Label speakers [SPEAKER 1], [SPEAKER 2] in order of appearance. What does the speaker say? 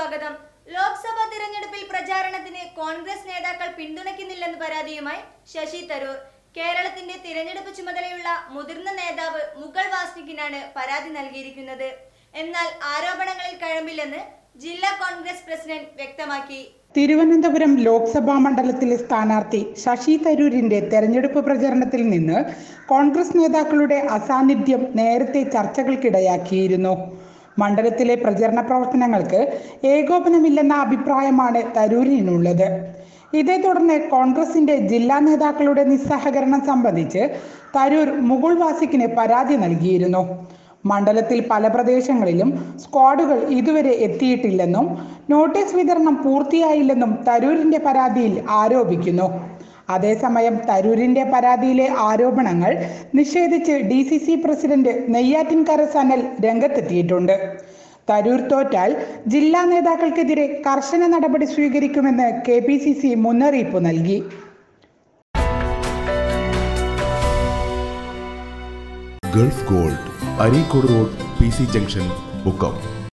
[SPEAKER 1] സ്വാഗതം ലോക്സഭാ തിരഞ്ഞെടുപ്പിൽ പ്രചാരണത്തിന് കോൺഗ്രസ് നേതാക്കൾ പിന്തുണയ്ക്കുന്നില്ലെന്ന് പരാതിയുമായി ശശി തരൂർ കേരളത്തിന്റെ തിരഞ്ഞെടുപ്പ് ചുമതലയുള്ള മുതിർന്ന നേതാവ് മുഗൾ വാസ്നിക്കിനാണ് പരാതി നൽകിയിരിക്കുന്നത് എന്നാൽ ആരോപണങ്ങളിൽ കഴമ്പില്ലെന്ന് ജില്ലാ കോൺഗ്രസ് പ്രസിഡന്റ് വ്യക്തമാക്കി
[SPEAKER 2] തിരുവനന്തപുരം ലോക്സഭാ മണ്ഡലത്തിലെ സ്ഥാനാർത്ഥി ശശി തരൂരിന്റെ തെരഞ്ഞെടുപ്പ് പ്രചരണത്തിൽ നിന്ന് കോൺഗ്രസ് നേതാക്കളുടെ അസാന്നിധ്യം നേരത്തെ ചർച്ചകൾക്കിടയാക്കിയിരുന്നു മണ്ഡലത്തിലെ പ്രചരണ പ്രവർത്തനങ്ങൾക്ക് ഏകോപനമില്ലെന്ന അഭിപ്രായമാണ് തരൂരിനുള്ളത് ഇതേ തുടർന്ന് കോൺഗ്രസിന്റെ ജില്ലാ നേതാക്കളുടെ നിസ്സഹകരണം സംബന്ധിച്ച് തരൂർ മുകുൾ വാസിക്കിന് പരാതി നൽകിയിരുന്നു മണ്ഡലത്തിൽ പല പ്രദേശങ്ങളിലും സ്ക്വാഡുകൾ ഇതുവരെ എത്തിയിട്ടില്ലെന്നും നോട്ടീസ് വിതരണം പൂർത്തിയായില്ലെന്നും തരൂരിന്റെ പരാതിയിൽ ആരോപിക്കുന്നു അതേസമയം തരൂരിന്റെ പരാതിയിലെ ആരോപണങ്ങൾ നിഷേധിച്ച് D C C president Neyyattinkara Sanal രംഗത്തെത്തിയിട്ടുണ്ട് തരൂർ തോറ്റാൽ ജില്ലാ നേതാക്കൾക്കെതിരെ കർശന നടപടി സ്വീകരിക്കുമെന്ന് കെ പി സി സി മുന്നറിയിപ്പ് നൽകി
[SPEAKER 3] Gulf Gold Areekode road P C junction Mukkam